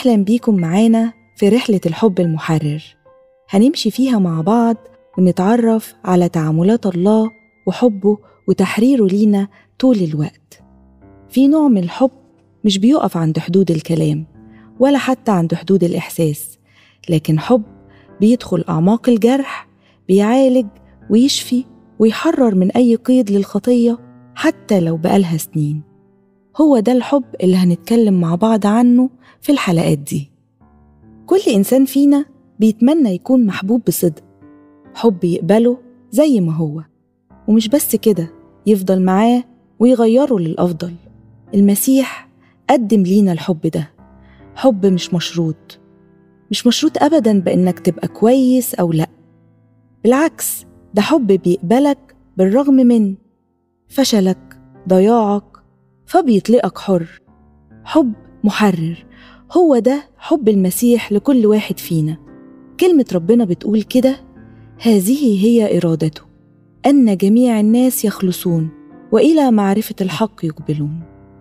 أهلا بيكم معانا في رحلة الحب المحرر هنمشي فيها مع بعض ونتعرف على تعاملات الله وحبه وتحريره لينا طول الوقت في نوع من الحب مش بيقف عند حدود الكلام ولا حتى عند حدود الإحساس لكن حب بيدخل أعماق الجرح بيعالج ويشفي ويحرر من أي قيد للخطية حتى لو بقالها سنين هو ده الحب اللي هنتكلم مع بعض عنه في الحلقات دي كل إنسان فينا بيتمنى يكون محبوب بصدق حب يقبله زي ما هو ومش بس كده يفضل معاه ويغيره للأفضل المسيح قدم لينا الحب ده حب مش مشروط مش مشروط أبدا بإنك تبقى كويس أو لأ بالعكس ده حب بيقبلك بالرغم من فشلك ضياعك فبيطلقك حر حب محرر هو ده حب المسيح لكل واحد فينا كلمة ربنا بتقول كده هذه هي إرادته أن جميع الناس يخلصون وإلى معرفة الحق يقبلون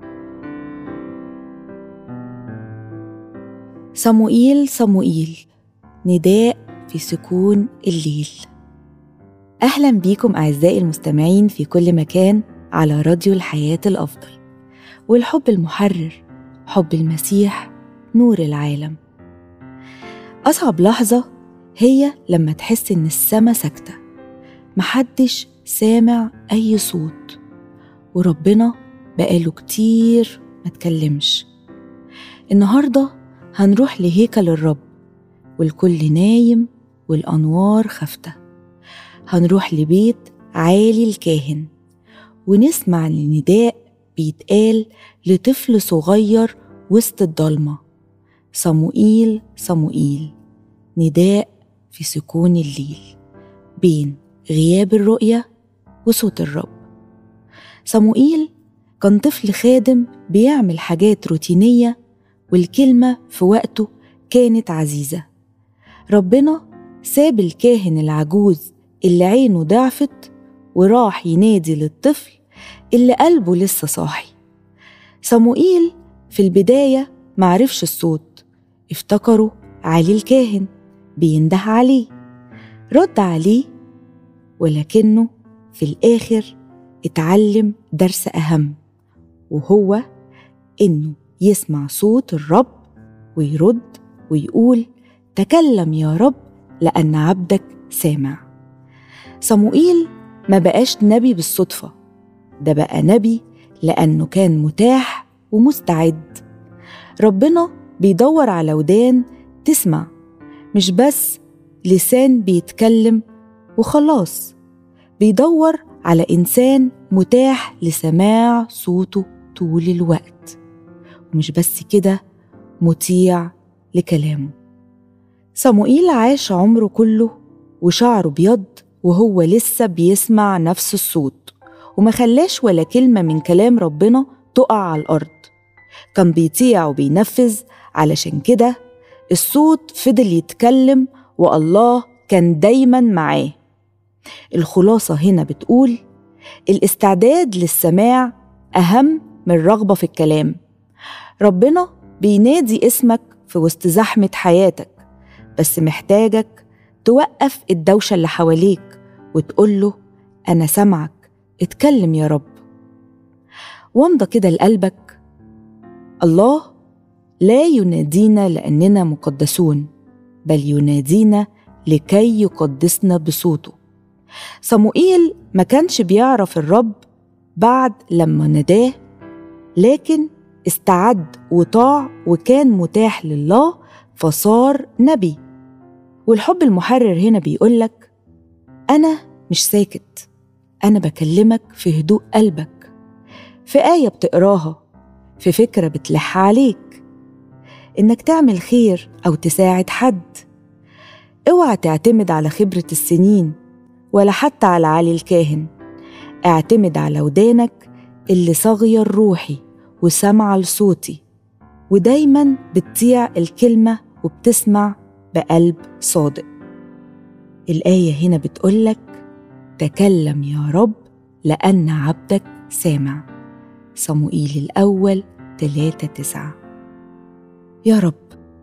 صموئيل صموئيل نداء في سكون الليل أهلا بيكم أعزائي المستمعين في كل مكان على راديو الحياة الأفضل والحب المحرر حب المسيح نور العالم أصعب لحظة هي لما تحس إن السما ساكتة محدش سامع أي صوت وربنا بقاله كتير ما تكلمش النهاردة هنروح لهيكل الرب والكل نايم والأنوار خافتة هنروح لبيت عالي الكاهن ونسمع النداء بيتقال لطفل صغير وسط الضلمة صموئيل صموئيل نداء في سكون الليل بين غياب الرؤية وصوت الرب صموئيل كان طفل خادم بيعمل حاجات روتينية والكلمة في وقته كانت عزيزة ربنا ساب الكاهن العجوز اللي عينه ضعفت وراح ينادي للطفل اللي قلبه لسه صاحي صموئيل في البداية معرفش الصوت افتكروا علي الكاهن بينده عليه رد عليه ولكنه في الآخر اتعلم درس أهم وهو إنه يسمع صوت الرب ويرد ويقول تكلم يا رب لأن عبدك سامع صموئيل ما بقاش نبي بالصدفة ده بقى نبي لأنه كان متاح ومستعد ربنا بيدور على ودان تسمع مش بس لسان بيتكلم وخلاص بيدور على إنسان متاح لسماع صوته طول الوقت ومش بس كده مطيع لكلامه صموئيل عاش عمره كله وشعره بيض وهو لسه بيسمع نفس الصوت وما خلاش ولا كلمة من كلام ربنا تقع على الأرض كان بيطيع وبينفذ علشان كده الصوت فضل يتكلم والله كان دايما معاه الخلاصة هنا بتقول الاستعداد للسماع أهم من الرغبة في الكلام ربنا بينادي اسمك في وسط زحمة حياتك بس محتاجك توقف الدوشة اللي حواليك وتقوله أنا سامعك اتكلم يا رب وامضى كده لقلبك الله لا ينادينا لأننا مقدسون بل ينادينا لكي يقدسنا بصوته صموئيل ما كانش بيعرف الرب بعد لما نداه لكن استعد وطاع وكان متاح لله فصار نبي والحب المحرر هنا بيقولك أنا مش ساكت أنا بكلمك في هدوء قلبك في آية بتقراها في فكرة بتلح عليك إنك تعمل خير أو تساعد حد اوعى تعتمد على خبرة السنين ولا حتى على علي الكاهن اعتمد على ودانك اللي صاغية الروحي وسامعة لصوتي ودايما بتطيع الكلمة وبتسمع بقلب صادق الآية هنا بتقولك تكلم يا رب لأن عبدك سامع صموئيل الأول تلاتة تسعة يا رب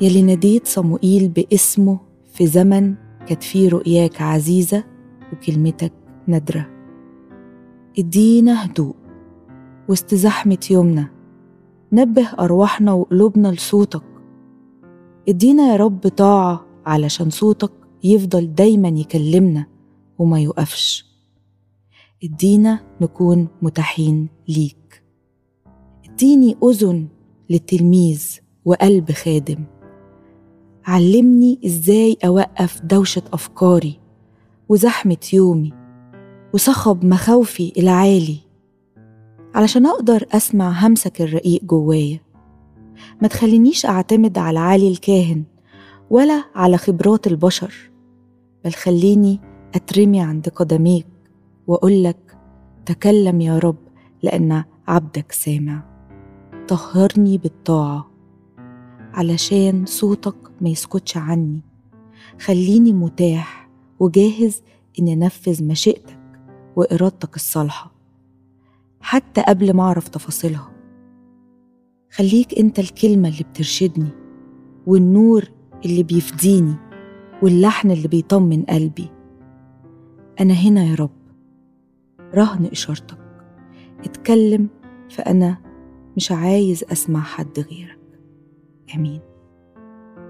يلي ناديت صموئيل باسمه في زمن كانت فيه رؤياك عزيزة وكلمتك نادرة ادينا هدوء وسط زحمة يومنا نبه أرواحنا وقلوبنا لصوتك ادينا يا رب طاعة علشان صوتك يفضل دايما يكلمنا وما يقفش ادينا نكون متاحين ليك اديني أذن للتلميذ وقلب خادم علمني ازاي أوقف دوشة أفكاري وزحمة يومي وصخب مخاوفي العالي علشان أقدر أسمع همسك الرقيق جوايا ما تخلينيش أعتمد على علي الكاهن ولا على خبرات البشر بل خليني أترمي عند قدميك وأقولك تكلم يا رب لأن عبدك سامع طهرني بالطاعة علشان صوتك ما يسكتش عني خليني متاح وجاهز إني أنفذ مشيئتك وإرادتك الصالحة حتى قبل ما أعرف تفاصيلها خليك أنت الكلمة اللي بترشدني والنور اللي بيفديني واللحن اللي بيطمن قلبي أنا هنا يا رب رهن إشارتك اتكلم فأنا مش عايز أسمع حد غيرك آمين